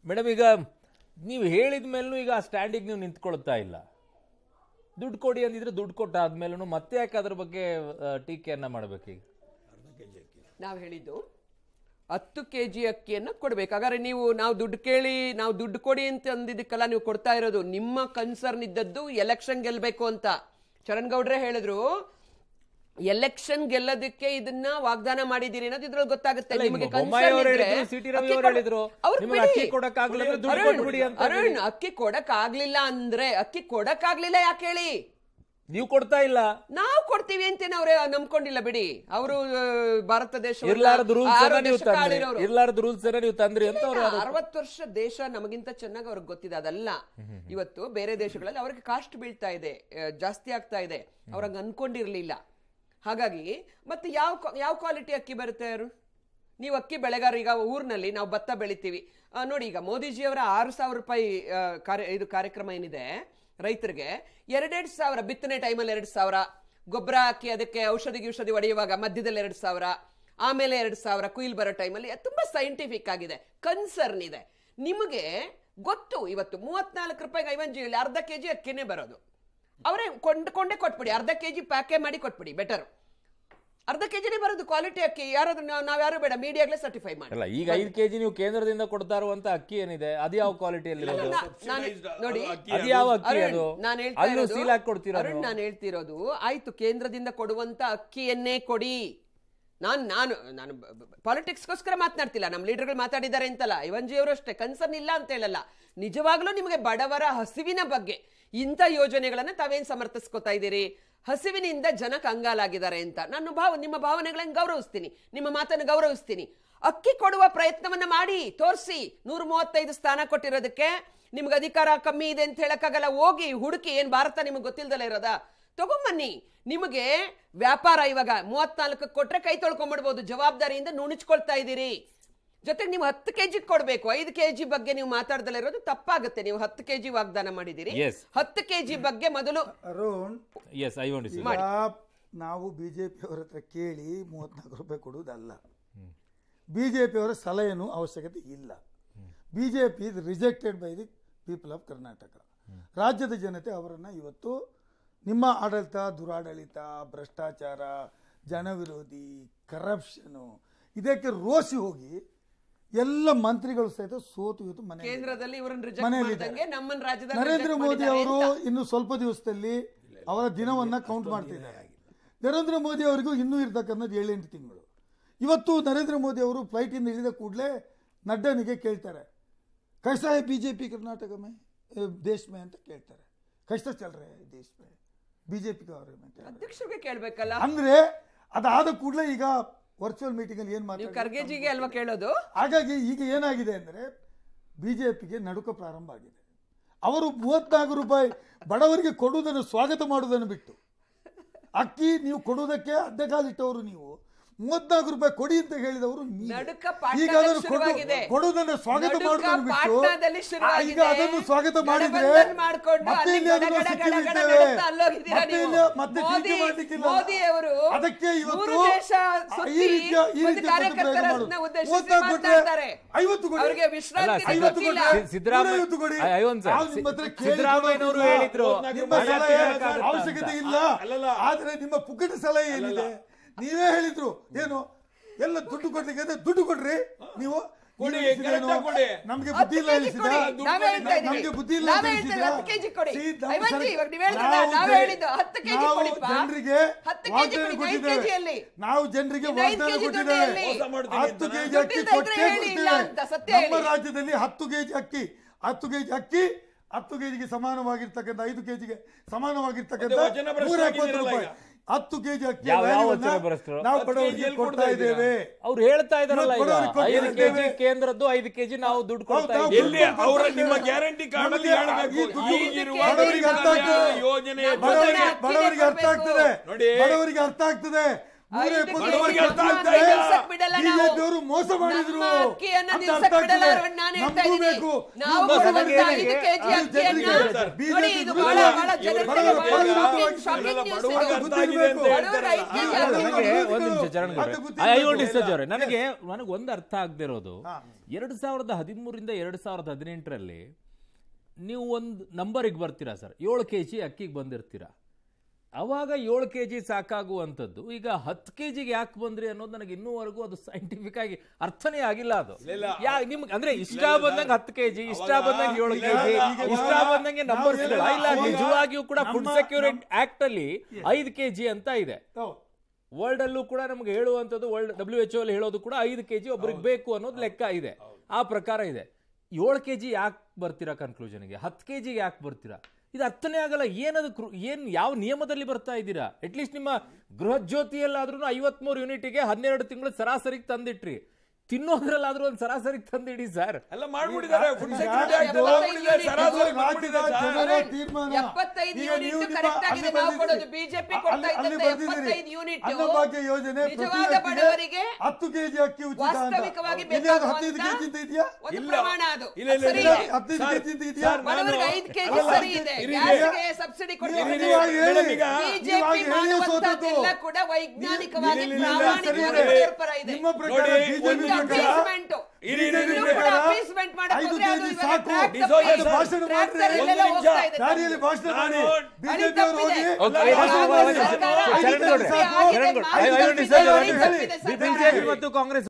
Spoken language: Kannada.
ಮೇಡಮ್ ಈಗ ನೀವು ಹೇಳಿದ ಮೇಲೂ ಈಗ ಆ ಸ್ಟ್ಯಾಂಡಿಗೆ ನೀವು ನಿಂತ್ಕೊಳ್ತಾ ಇಲ್ಲ ದುಡ್ಡು ಕೊಡಿ ಅಂದಿದ್ರೆ ದುಡ್ಡು ಕೊಟ್ಟಾದ್ಮೇಲೂ ಮತ್ತೆ ಯಾಕೆ ಅದ್ರ ಬಗ್ಗೆ ಆ, ಟೀಕೆಯನ್ನ ಮಾಡ್ಬೇಕೀಗ ನಾವು ಹೇಳಿದ್ದು ಹತ್ತು ಕೆ ಜಿ ಅಕ್ಕಿಯನ್ನು ಕೊಡ್ಬೇಕು ಹಾಗಾದ್ರೆ ನೀವು ನಾವು ದುಡ್ಡು ಕೇಳಿ ನಾವು ದುಡ್ಡು ಕೊಡಿ ಅಂತ ಅಂದಿದ್ದಕ್ಕೆಲ್ಲ ನೀವು ಕೊಡ್ತಾ ಇರೋದು ನಿಮ್ಮ ಕನ್ಸರ್ನ್ ಇದ್ದದ್ದು ಎಲೆಕ್ಷನ್ ಗೆಲ್ಬೇಕು ಅಂತ ಚರಣ್ ಗೌಡ್ರೆ ಹೇಳಿದ್ರು ಎಲೆಕ್ಷನ್ ಗೆಲ್ಲೋದಕ್ಕೆ ಇದನ್ನ ವಾಗ್ದಾನ ಮಾಡಿದ್ದೀರಿ ಅನ್ನೋದು ಇದ್ರಲ್ಲಿ ಗೊತ್ತಾಗುತ್ತೆ ಅಲ್ಲ, ನಿಮಗೆ ಈಗ ಬೊಮ್ಮಾಯಿ concern ಅವ್ರು ಇದ್ರೆ ಹೇಳಿದ್ರು, ಸಿ ಟಿ ರವಿ ಅಕ್ಕಿ ಅವ್ರು ಕೊಡ- ಹೇಳಿದ್ರು, ಅವ್ರು ನಿಮಗೆ ಬಿಡಿ. ಅಕ್ಕಿ ಕೊಡಕ್ಕಾಗ್ಲಿಲ್ಲ ಅಂದ್ರೆ ದುಡ್ಡು ಅರುಣ್, ಕೊಟ್ಬಿಡಿ ಅಂತ ಅರುಣ್ ಹೇಳಿ. ಅಕ್ಕಿ ಕೊಡಕ್ ಆಗ್ಲಿಲ್ಲ ಅಂದ್ರೆ ಅಕ್ಕಿ ಕೊಡಕ್ ಆಗ್ಲಿಲ್ಲ ಯಾಕೆ ಹೇಳಿ ನೀವು ಕೊಡ್ತಾ ಇಲ್ಲ ನಾವು ಕೊಡ್ತೀವಿ ಅಂತೇನೆ ಅವ್ರೆ ನಂಬ್ಕೊಂಡಿಲ್ಲ ಬಿಡಿ ಅವರು ಭಾರತ ದೇಶ ಇರ್ಲಾರ್ದ ರೂಲ್ಸ್ ನೀವು ತಂದ್ರಿ ಇರ್ಲಾರ್ದ ರೂಲ್ಸ್ ನೀವು ತಂದ್ರಿ ಅಂತ ಅವ್ರು ಆರೋಪ- ಅರವತ್ತು ವರ್ಷ ದೇಶ ನಮಗಿಂತ ಚೆನ್ನಾಗಿ ಅವ್ರಿಗೆ ಗೊತ್ತಿದೆ ಅದಲ್ಲ ಇವತ್ತು ಬೇರೆ ದೇಶಗಳಲ್ಲಿ ಅವ್ರಿಗೆ ಕಾಸ್ಟ್ ಬೀಳ್ತಾ ಇದೆ ಆ, ಜಾಸ್ತಿ ಆಗ್ತಾ ಇದೆ ಅವ್ರಂಗ ಅನ್ಕೊಂಡಿರ್ಲಿಲ್ಲ ಹಾಗಾಗಿ ಮತ್ತೆ ಯಾವ ಕ್ವಾ- ಯಾವ ಕ್ವಾಲಿಟಿ ಅಕ್ಕಿ ಬರುತ್ತೆ ಅವರು ನೀವು ಅಕ್ಕಿ ಬೆಳೆಗಾರ ಈಗ ಊರಿನಲ್ಲಿ ನಾವು ಭತ್ತ ಬೆಳಿತೀವಿ ಆ, ನೋಡಿ ಈಗ ಮೋದಿಜಿಯವರ ಆರು ಸಾವಿರ ರೂಪಾಯಿ ಆ, ಕಾರ್ಯ ಇದು ಕಾರ್ಯಕ್ರಮ ಏನಿದೆ ರೈತರಿಗೆ ಎರಡೆರಡು ಸಾವಿರ ಬಿತ್ತನೆ ಟೈಮಲ್ಲಿ ಎರಡು ಸಾವಿರ ಗೊಬ್ಬರ ಹಾಕಿ ಅದಕ್ಕೆ ಔಷಧಿ ಗಿಷಧಿ ಹೊಡೆಯುವಾಗ ಮಧ್ಯದಲ್ಲಿ ಎರಡು ಸಾವಿರ ಆಮೇಲೆ ಎರಡು ಸಾವಿರ ಕುಯಿಲ್ ಬರೋ ಟೈಮಲ್ಲಿ ತುಂಬಾ ಸೈಂಟಿಫಿಕ್ ಆಗಿದೆ ಕನ್ಸರ್ನ್ ಇದೆ ನಿಮಗೆ ಗೊತ್ತು ಇವತ್ತು ಮೂವತ್ನಾಲ್ಕು ರೂಪಾಯಿಗೆ ಐವನ್ ಅರ್ಧ ಕೆ ಜಿ ಅಕ್ಕಿನೇ ಬರೋದು ಅವರೇ ಕೊಂಡ್ಕೊಂಡೇ ಕೊಟ್ಬಿಡಿ ಅರ್ಧ ಕೆ ಜಿ ಪ್ಯಾಕೆ ಮಾಡಿ ಕೊಟ್ಬಿಡಿ ಬೆಟರ್ ಅರ್ಧ ಕೆ ಜಿನೇ ಬರೋದು ಕ್ವಾಲಿಟಿ ಅಕ್ಕಿ ಯಾರಾದ್ರೂ ನಾವು ನಾವು ಯಾರು ಬೇಡ ಮೀಡಿಯಾಗ್ಲೇ ಸರ್ಟಿಫೈ ಮಾಡಿ ಅಲ್ಲ ಈಗ ಐದು ಕೆಜಿ ನೀವು ಕೇಂದ್ರದಿಂದ ಕೊಡ್ತಾ ಇರುವಂತ ಅಕ್ಕಿ ಏನಿದೆ ಅದು ಯಾವ ಕ್ವಾಲಿಟಿಯಲ್ಲಿ ನಾ- ನಾನು ನೋಡಿ ಅದು ಯಾವ ಅಕ್ಕಿ ಅರುಣ್, ಅದು ನಾನು ಹೇಳ್ತಾ ಅಲ್ಲೂ ಇರೋದು- ಸೀಲ್ ಹಾಕಿ ಕೊಡ್ತೀರಾ ಅರುಣ್ ನಾನು ಹೇಳ್ತಿರೋದು ಆಯ್ತು ಕೇಂದ್ರದಿಂದ ಕೊಡುವಂತ ಅಕ್ಕಿಯನ್ನೇ ಕೊಡಿ ನಾನು ನಾನು ನಾನು ಪಾಲಿಟಿಕ್ಸ್ಗೋಸ್ಕರ ಮಾತನಾಡ್ತಿಲ್ಲ ನಮ್ಮ ಲೀಡರ್ಗಳು ಮಾತಾಡಿದ್ದಾರೆ ಅಂತಲ್ಲ ಇವನ್ಜಿ ಅವರು ಅಷ್ಟೇ ಕನ್ಸರ್ನ್ ಇಲ್ಲ ಅಂತ ಹೇಳಲ್ಲ ನಿಜವಾಗ್ಲೂ ನಿಮಗೆ ಬಡವರ ಹಸಿವಿನ ಬಗ್ಗೆ ಇಂಥ ಯೋಜನೆಗಳನ್ನ ತಾವೇನ್ ಸಮರ್ಥಿಸ್ಕೊತಾ ಇದ್ದೀರಿ ಹಸಿವಿನಿಂದ ಜನ ಕಂಗಾಲಾಗಿದ್ದಾರೆ ಅಂತ ನಾನು ಭಾವ ನಿಮ್ಮ ಭಾವನೆಗಳನ್ನ ಗೌರವಿಸ್ತೀನಿ ನಿಮ್ಮ ಮಾತನ್ನು ಗೌರವಿಸ್ತೀನಿ ಅಕ್ಕಿ ಕೊಡುವ ಪ್ರಯತ್ನವನ್ನ ಮಾಡಿ ತೋರಿಸಿ ನೂರ ಮೂವತ್ತೈದು ಸ್ಥಾನ ಕೊಟ್ಟಿರೋದಕ್ಕೆ ನಿಮ್ಗೆ ಅಧಿಕಾರ ಕಮ್ಮಿ ಇದೆ ಅಂತ ಹೇಳಕ್ಕಾಗಲ್ಲ ಹೋಗಿ ಹುಡುಕಿ ಏನ್ ಭಾರತ ನಿಮ್ಗೆ ಗೊತ್ತಿಲ್ದಲ್ಲ ಇರೋದಾ ತಗೊಂಬನ್ನಿ ನಿಮಗೆ ವ್ಯಾಪಾರ ಇವಾಗ ಮೂವತ್ನಾಲ್ಕು ಕೊಟ್ರೆ ಕೈ ತೊಳ್ಕೊಂಡ್ಬಿಡ್ಬೋದು ಜವಾಬ್ದಾರಿಯಿಂದ ನುಣುಚ್ಕೊಳ್ತಾ ಇದ್ದೀರಿ ಜೊತೆಗೆ ನೀವು ಹತ್ತು ಕೆಜಿ ಕೊಡ್ಬೇಕು ಐದು ಕೆಜಿ ಬಗ್ಗೆ ನೀವು ಮಾತಾಡ್ದಲ್ಲ ಇರೋದು ತಪ್ಪಾಗುತ್ತೆ ನೀವು ಹತ್ತು ಕೆಜಿ ವಾಗ್ದಾನ ಮಾಡಿದ್ದೀರಿ Yes. ಹತ್ತು ಕೆಜಿ ಬಗ್ಗೆ ಮೊದಲು ಅರುಣ್ ಎಸ್ ಐ ವಾಂಟ್ ಈಗ ನಾವು ಬಿ ಜೆ ಪಿಯವರ ಹತ್ರ ಕೇಳಿ ಮೂವತ್ನಾಲ್ಕು ರೂಪಾಯಿ ಕೊಡುವುದಲ್ಲ ಬಿ ಜೆ ಪಿಯವರ ಸಲಹೆನೂ ಅವಶ್ಯಕತೆ ಇಲ್ಲ B J P is rejected by the people of Karnataka ರಾಜ್ಯದ ಜನತೆ ಅವರನ್ನು ಇವತ್ತು ನಿಮ್ಮ ಆಡಳಿತ ದುರಾಡಳಿತ ಭ್ರಷ್ಟಾಚಾರ ಜನವಿರೋಧಿ ಕರಪ್ಷನು ಇದಕ್ಕೆ ರೋಸಿ ಹೋಗಿ ಎಲ್ಲ ಮಂತ್ರಿಗಳು ಸಹಿತ ಸೋತು ಇವತ್ತು ಮನೆ ಕೇಂದ್ರದಲ್ಲಿ ಇವರನ್ನ ರಿಜೆಕ್ಟ್ ಮನೆಯಲ್ಲಿದ್ದಾರೆ. ಮಾಡ್ದಂಗೆ ನಮ್ಮನ್ನ ರಾಜ್ಯದಲ್ಲಿ ನರೇಂದ್ರ reject ಮೋದಿ ಮಾಡಿದ್ದಾರೆ ಅವರು ಅಂತ. ಇನ್ನು ಸ್ವಲ್ಪ ದಿವಸದಲ್ಲಿ ಅವರ ದಿನವನ್ನ ಕೌಂಟ್ ಮಾಡ್ತಿದ್ದಾರೆ ನರೇಂದ್ರ ಮೋದಿ ಅವರಿಗೂ ಇನ್ನೂ ಇರ್ತಕ್ಕಂಥದ್ದು ಏಳೆಂಟು ತಿಂಗಳು ಇವತ್ತು ನರೇಂದ್ರ ಮೋದಿ ಅವರು ಫ್ಲೈಟಿಂದ ಇಳಿದ ಕೂಡಲೇ ನಡ್ಡನಿಗೆ ಕೇಳ್ತಾರೆ ಕೈಸಾ है बीजेपी कर्नाटक में ए, देश में ಅಂತ ಕೇಳ್ತಾರೆ ಕೈಸಾ ಚಲ್ ರहे हैं देश में ಬಿಜೆಪಿ ಅಧ್ಯಕ್ಷರಿಗೆ ಕೇಳ್ಬೇಕಲ್ಲ ಅಂದ್ರೆ ಅದಾದ ಕೂಡಲೇ ಈಗ ವರ್ಚುವಲ್ ಮೀಟಿಂಗ್ ಅಲ್ಲಿ ಏನ್ ನೀವು ಮಾತಾಡ್ತಾರೆ ಖರ್ಗೆಜಿಗೆ ಅಲ್ವಾ ಕೇಳೋದು ಹಾಗಾಗಿ ಈಗ ಏನಾಗಿದೆ ಅಂದರೆ ಬಿಜೆಪಿಗೆ ನಡುಕ ಪ್ರಾರಂಭ ಆಗಿದೆ ಅವರು ಮೂವತ್ನಾಲ್ಕು ರೂಪಾಯಿ ಬಡವರಿಗೆ ಕೊಡುವುದನ್ನು ಸ್ವಾಗತ ಮಾಡುವುದನ್ನು ಬಿಟ್ಟು ಅಕ್ಕಿ ನೀವು ಕೊಡುವುದಕ್ಕೆ ಅಡ್ಡಗಾಲಿಟ್ಟವರು ನೀವು ಮೂವತ್ನಾಲ್ಕು ರೂಪಾಯಿ ಕೊಡಿ ಅಂತ ಹೇಳಿದವರು ನೀವು. ನಡುಕ ಈಗ ಪಾಟ್ನಾದಲ್ಲಿ ಅದನ್ನು ಕೊಡು- ಶುರುವಾಗಿದೆ. ಕೊಡುವುದನ್ನು ಸ್ವಾಗತ ನಡುಕ ಮಾಡುವುದನ್ನು ಬಿಟ್ಟು ಪಾಟ್ನಾದಲ್ಲಿ ಆ, ಶುರುವಾಗಿದೆ. ಈಗ ಅದನ್ನು ಸ್ವಾಗತ ಮಾಡಿದ್ರೆ ಗಠಬಂಧನ್ ಮಾಡ್ಕೊಂಡು ಮತ್ತೆ ಅಲ್ಲಿ ಇಲ್ಲಿ ಅದನ್ನು ಗಡ ಗಡ ಗಡ ಗಡ ಸಿಕ್ಕಿಬಿಡ್ತೇವೆ. ಅಂತ ಅಲ್ಲೋಗಿದ್ದೀರಾ ಮತ್ತೆ ನೀವು. ಇಲ್ಲಿ ಮತ್ತೆ ಮೋದಿ- ಟೀಕೆ ಮಾಡ್ಲಿಕ್ಕಿಲ್ಲ. ಮೋದಿ ಅವರು ಅದಕ್ಕೆ ಇವತ್ತು ಮೂರು ದೇಶ ಸುತ್ತಿ ಈ ರೀತಿಯ ಈ ಒಂದು ರೀತಿಯ ಕಾರ್ಯಕರ್ತರನ್ನ ಪ್ರತಿಕ್ರಿಯೆ ಉದ್ದೇಶಿಸಿ ಮೂವತ್ನಾಲ್ಕು ಕೊಟ್ರೆ ಮಾತನಾಡ್ತಾರೆ. ಐವತ್ತು ಕೊಡಿ. ಅವ್ರಿಗೆ ವಿಶ್ರಾಂತಿ ಅಲ್ಲ, ಐವತ್ತು ಗೊತ್ತಿಲ್ಲ. ಕೊಡಿ. ಸಿದ್ದರಾಮಯ್ಯ ನೂರೈವತ್ತು ಕೊಡಿ. ಐ- ಐವನ್ ಸರ್, ನಾವು ನಿಮ್ಮ ಹತ್ರ ಕೇಳಿ ಸಿದ್ದರಾಮಯ್ಯನವರು ಕೊಡೋದಿಲ್ಲ. ಹೇಳಿದ್ರು. ನಿಮ್ಮ ಹಣ ಸಲಹೆ ತಿನ್ನಕ್ಕಾಗತ್ತಾ ಅವಶ್ಯಕತೆ ಅಂತ. ಇಲ್ಲ ಅಲ್ಲಲ್ಲ. ಆದ್ರೆ ನಿಮ್ಮ ಪುಕ್ಕಟ ಸಲಹೆ ಏನಿದೆ ನೀವೇ ಹೇಳಿದ್ರು ಏನು ಎಲ್ಲ ದುಡ್ಡು ಕೊಡ್ಲಿಕ್ಕೆ ಅಂದ್ರೆ ದುಡ್ಡು ಕೊಡ್ರಿ ನೀವು ಕೊಡಿ, ನೀವು ಇಳಿಸಿದ್ರೇನು? correct ಆಗಿ ಕೊಡಿ. ನಮ್ಗೆ ಹತ್ತು ಬುದ್ಧಿ ಇಲ್ಲ ಕೆಜಿ ಇಳಿಸಿದ ಕೊಡಿ. ನಾವೇ ಹೇಳ್ತಾ ಇದ್ದೀವಿ. ನಮ್ಗೆ ಬುದ್ಧಿ ಇಲ್ಲ ನಾವೇ ಅಂತ ಹೇಳ್ತಾ ಇಳಿಸಿದ? ಹತ್ತು ಕೆಜಿ ಕೊಡಿ. See, ನಮ್ಮ ಐವತ್ತು ಸರ್- ಇವಾಗ ನೀವು ಹೇಳಿದ್ರಲ್ಲ, ನಾವು ನಾವೇ ಜನ- ಹೇಳಿದ್ದು ಹತ್ತು ಕೆಜಿ ನಾವು ಕೊಡಿಪ್ಪ. ಜನರಿಗೆ ಹತ್ತು ಕೆಜಿ ವಾಗ್ದಾನ ಕೊಡಿ, ಐದು ಕೊಟ್ಟಿದ್ದೇವೆ. ಕೆಜಿಯಲ್ಲಿ. ನಾವು ಜನರಿಗೆ ಇನ್ನು ಐದು ವಾಗ್ದಾನ ಕೆಜಿ ಕೊಟ್ಟಿದ್ದೇವೆ ದುಡ್ಡು ಎಲ್ಲಿ? ಮೋಸ ಮಾಡ್ತೀನಿ ಹತ್ತು ಅಂತಾನಾ? ಕೆಜಿ ಅಕ್ಕಿ ದುಡ್ಡಿಲ್ದ ಕೊಟ್ಟೇ ಇದ್ರೆ ಹೇಳಿ ಇಲ್ಲ ಕೊಡ್ತೇವೆ. ಅಂತ, ಸತ್ಯ ನಮ್ಮ ಹೇಳಿ. ರಾಜ್ಯದಲ್ಲಿ ಹತ್ತು ಕೆಜಿ ಅಕ್ಕಿ ಹತ್ತು ಕೆಜಿ ಅಕ್ಕಿ ಹತ್ತು ಕೆಜಿಗೆ ಸಮಾನವಾಗಿರ್ತಕ್ಕಂಥ ಐದು ಕೆಜಿಗೆ ಸಮಾನವಾಗಿರ್ತಕ್ಕಂಥ ಮತ್ತೆ ವಚನ ಭ್ರಷ್ಟ ನೂರ ಎಪ್ಪತ್ತು ಆಗಿದ್ದೀರಲ್ಲ ರೂಪಾಯಿ ಈಗ. ಹತ್ತು ಕೆಜಿ ಅಕ್ಕಿ ಯಾವ- ಯಾವ ವ್ಯಾಲ್ಯೂವನ್ನ ವಚನ ಭ್ರಷ್ಟರು? ನಾವು ಹತ್ತು ಬಡವರಿಗೆ ಕೆಜಿಯಲ್ಲಿ ಕೊಡ್ತಾ ಕೊಡ್ತಾ ಇದ್ದೀರಾ? ಇದ್ದೇವೆ ಅವ್ರು ಹೇಳ್ತಾ ಇದಾರಲ್ಲ ಇವತ್ತು ಈಗ ಬಡವರಿಗೆ ಕೊಡ್ತಾ ಐದು ಕೆಜಿ ಇದ್ದೇವೆ. ಕೇಂದ್ರದ್ದು ಐದು ಕೆಜಿ ನಾವು ದುಡ್ಡು ಕೊಡ್ತಾ ಹೌದು, ಇದ್ದೀವಿ ಎಲ್ಲಿ ಅವರ ನಿಮ್ಮ ಗ್ಯಾರಂಟಿ ಕಾರ್ಡ್ ಅಲ್ಲಿ ನಮಗೆ ಹೇಳ್ಬೇಕು ಈ ದುಡ್ಡು ಈಗಿರುವ ಬಡವರಿಗೆ ಅರ್ಥ ಆಗ್ತದೆ. ಯೋಜನೆಯ ಬಡವರಿಗೆ- ಜೊತೆಗೆ ಬಡವರಿಗೆ ಬಡವರಿಗೆ ಅರ್ಥ ಆಗ್ತದೆ ನೋಡಿ. ಬಡವರಿಗೆ ಅರ್ಥ ಆಗ್ತದೆ ನೂರ ಐದು ಎಪ್ಪತ್ತು ಕೆಜಿ ಬಡವರಿಗೆ ಅರ್ಥ ಅಕ್ಕಿ ಆಗ್ತಾ ಇಲ್ಲ. ನಿಲ್ಸಕ್ ಬಿಡಲ್ಲ ನಾವು. ಬಿಜೆಪಿಯವರು ಮೋಸ ಮಾಡಿದ್ರು ನಮ್ಮ ಅಕ್ಕಿಯನ್ನ ಅಂತ ನಿಲ್ಸಕ್ ಅರ್ಥ ಬಿಡಲ್ಲ ಆಗ್ತದೆ. ಅವ್ರನ್ನ ನಾನು ಹೇಳ್ತಾ ನಮಗೂ ಇದ್ದೀನಿ. ಬೇಕು. ನಾವು ನೀವು ಕೊಡುವಂತ ಬಡವರಿಗೆ ಐದು ಕೆಜಿ ಅದು ಅಕ್ಕಿಯನ್ನ ಜನರಿಗೆ ನೋಡಿ ಇದು ಬಹಳ ಬಿಜೆಪಿ ಬಹಳ ಜನತೆಗೆ ಬಡವರ ಬಹಳ ಬಡವರ shocking- shocking ಬಡವರ news ಬಡವರಿಗೆ ಇದು. ಅರ್ಥ ಆಗಿದೆ ಅಂತ ಬಡವರ ಐದು ಕೆಜಿ ಹೇಳ್ತಾರೆ. ಅಕ್ಕಿ ನನಗೆ ಅದು ಒಂದ್ ನಿಮಿಷ ಗೊತ್ತಿಲ್ಲ. ಚರಣ್ ಅದು ಗೊತ್ತಿಲ್ಲ. ಐ ವಾಂಟ್ ಡಿಸ್ಕಸ್ ಅವರೇ ನನಗೆ ನನಗೆ ಒಂದು ಅರ್ಥ ಆಗದೆ ಇರೋದು ಎರಡು ಸಾವಿರದ ಹದಿಮೂರಿಂದ ಎರಡು ಸಾವಿರದ ಹದಿನೆಂಟರಲ್ಲಿ ನೀವು ಒಂದು ನಂಬರಿಗೆ ಬರ್ತೀರಾ ಸರ್ ಏಳು ಕೆ ಜಿ ಅಕ್ಕಿಗೆ ಬಂದಿರ್ತೀರಾ ಅವಾಗ ಏಳು ಕೆ ಜಿ ಸಾಕಾಗುವಂಥದ್ದು ಈಗ ಹತ್ತು ಕೆ ಜಿಗೆ ಯಾಕೆ ಬಂದ್ರಿ ಅನ್ನೋದು ನನಗೆ ಇನ್ನೂವರೆಗೂ ಅದು ಸೈಂಟಿಫಿಕ್ ಆಗಿ ಅರ್ಥನೇ ಆಗಿಲ್ಲ ಅದು ಇಲ್ಲ. ಯಾ ನಿಮ್ಗೆ ಅಂದ್ರೆ ಇಷ್ಟ ಇಲ್ಲ, ಇಲ್ಲ, ಬಂದಂಗೆ ಹತ್ತು ಕೆ ಜಿ ಇಷ್ಟ ಅವಾಗ ಬಂದಂಗೆ ಏಳು ಇಲ್ಲ, ಕೆ ಜಿ ಇಲ್ಲ, ಇಷ್ಟ ಅವಾಗ ಬಂದಂಗೆ ನಾವು ನಂಬರ್ಸ್ ಎಲ್ಲ ಇಲ್ಲ ಅವಾಗ ನಿಜವಾಗಿಯೂ ಕೂಡ ಫುಡ್ ನಮ್ಮ- ಸೆಕ್ಯೂರಿಟಿ ಆಕ್ಟ್ ಅಲ್ಲಿ ಐದು ಕೆ ಜಿ ಅಂತ ಇದೆ ಹೌದು. ವರ್ಲ್ಡ್ ಅಲ್ಲೂ ಕೂಡ ನಮಗೆ ಹೇಳುವಂಥದ್ದು ವರ್ಲ್ಡ್ ಡಬ್ಲ್ಯೂ ಎಚ್ ಅಲ್ಲಿ ಹೇಳೋದು ಕೂಡ ಐದು ಕೆಜಿ ಒಬ್ರಿಗೆ ಬೇಕು ಅನ್ನೋದು ಲೆಕ್ಕ ಇದೆ ಆ ಪ್ರಕಾರ ಇದೆ ಏಳು ಕೆ ಜಿ ಯಾಕೆ ಬರ್ತೀರಾ ಕನ್ಕ್ಲೂಷನ್ಗೆ ಹತ್ತು ಕೆ ಜಿಗೆ ಯಾಕೆ ಬರ್ತೀರಾ ಇದು ಅರ್ಥನೇ ಆಗಲ್ಲ ಏನದು ಕೃ ಏನು ಯಾವ ನಿಯಮದಲ್ಲಿ ಬರ್ತಾ ಇದ್ದೀರಾ ಅಟ್ಲೀಸ್ಟ್ ನಿಮ್ಮ ಗೃಹ ಜ್ಯೋತಿಯಲ್ಲಾದ್ರೂ ಐವತ್ಮೂರು ಯೂನಿಟ್ಗೆ ಹನ್ನೆರಡು ತಿಂಗಳು ಸರಾಸರಿಗೆ ತಂದಿಟ್ರಿ ತಿನ್ನೋದ್ರಲ್ಲಾದ್ರೂ ಒಂದು ಸರಾಸರಿಗೆ ತಂದಿಡಿ ಸರ್ ಎಲ್ಲ ಮಾಡ್ಬಿಟ್ಟಿದ್ದಾರೆ ಫುಡ್ ಈಗ ಸೆಕ್ಯೂರಿಟಿ ಆಕ್ಟ್ ಎಪ್ಪತ್ತೈದು ಮಾಡ್ಬಿಟ್ಟಿದ್ದಾರೆ, ಯೂನಿಟ್ ಸರಾಸರಿ ಇದು ಮಾಡ್ಬಿಟ್ಟಿದ್ದಾರೆ ರಾಜ್ಯದ ಸರ್. ಜನರ ತೀರ್ಮಾನ. ಎಪ್ಪತ್ತೈದು ಈಗ ಯೂನಿಟ್ ನೀವು ನಿಮ್ಮ- correct ಆಗಿದೆ ಅಲ್ಲಿ ನಾವು ಬರ್ದಿದ್ದೀರಿ. ಕೊಡೋದು. BJP ಕೊಡ್ತಾ ಅಲ್ಲಿ- ಅಲ್ಲಿ ಇದ್ದಂತೆ ಬರ್ದಿದ್ದೀರಿ. ಎಪ್ಪತ್ತೈದು ಯೂನಿಟ್ ಅನ್ನಭಾಗ್ಯ ಯೋಜನೆ ಪ್ರತಿ ನಿಜವಾದ ವ್ಯಕ್ತಿಗೆ ಬಡವರಿಗೆ ಹತ್ತು ಕೆಜಿ ಅಕ್ಕಿ ಉಚಿತ ಅಂತ. ವಾಸ್ತವಿಕವಾಗಿ ಇಲ್ಲಿ ಅದು ಹದಿನೈದು ಬೇಕಾಗುವಂತ ಕೆಜಿ ಅಂತ ಇದೆಯಾ ಒಂದು ಇಲ್ಲ. ಪ್ರಮಾಣ ಅದು ಇಲ್ಲ, ಇಲ್ಲ, ಸರಿ ಇಲ್ಲ. ಇದೆ. ಹದಿನೈದು ಸರ್, ಕೆಜಿ ಅಂತ ಇದೆಯಾ ಸರ್, ಬಡವರಿಗೆ ನಾನು- ಐದು ಕೆಜಿ ಅಲ್ಲ, ಸರಿ ಇದೆ ಇರಿ, ಗ್ಯಾಸ್ಗೆ ಸಬ್ಸಿಡಿ ನೀವು ಕೊಟ್ಟಿದ್ದೀವಿ ಇವಾಗ ಹೇಳಿ. ಮೇಡಮ್ ಈಗ ಬಿಜೆಪಿ ಇವಾಗ ಹೇಳಿ ಮಾಡುವಂತದ್ದೆಲ್ಲ ಸೋತದ್ದು. ಕೂಡ ವೈಜ್ಞಾನಿಕವಾಗಿ ಇಲ್ಲ, ಇಲ್ಲ, ಇಲ್ಲ, ಪ್ರಾಮಾಣಿಕವಾಗಿ ಸರಿ ಇದೆ. ಬಡವರ ಪರ ಇದೆ ನಿಮ್ಮ ಪ್ರಕಾರ ನೋಡಿ, ಬಿಜೆಪಿ ಒಂದು ಪ್ರಕಾರ appeasement. ಇರಿ, ಇರಿ, ಇರಿ, ಇನ್ನು ಇರಿ. ಕೂಡ appeasement ಮಾಡಕ್ ಐದು ಹೋದ್ರೆ ಅದು ಕೆಜಿ ಇವಾಗ ಸಾಕು. track ಡಿಸೋಜ ತಪ್ಪಿ. ಸರ್, ಭಾಷಣ ಮಾಡ್ರಿ. Tractor ಒಂದು ಅಲ್ಲೆಲ್ಲ ನಿಮಿಷ. ಹೋಗ್ತಾ ಇದೆ ದಾರಿಯಲ್ಲಿ ಭಾಷಣ ಮಾಡಿ ನಾನು- ಬಿಜೆಪಿ ಅವರು ಹೋಗಿ ಓಕೆ, ಅಲ್ಲ, ಒಂದು ನಿಮಿಷ, ಕಾಂಗ್ರೆಸ್ ಒಂದು ನಿಮಿಷ. ಸರ್ಕಾರ ಚರಣ್ ಗೌಡ್ರೆ, ಆಗಿದೆ, ಚರಣ್ ಗೌಡ್ರೆ, ಮಾಡಿ ಐ- ಐ- ತಪ್ಪಿದೆ, ನಿಮಿಷ, ಮಾಡಿ ಹೇಳಿ. ತಪ್ಪಿದೆ ಸರ್ಕಾರ. ಬಿಜೆಪಿ ಮತ್ತು ಕಾಂಗ್ರೆಸ್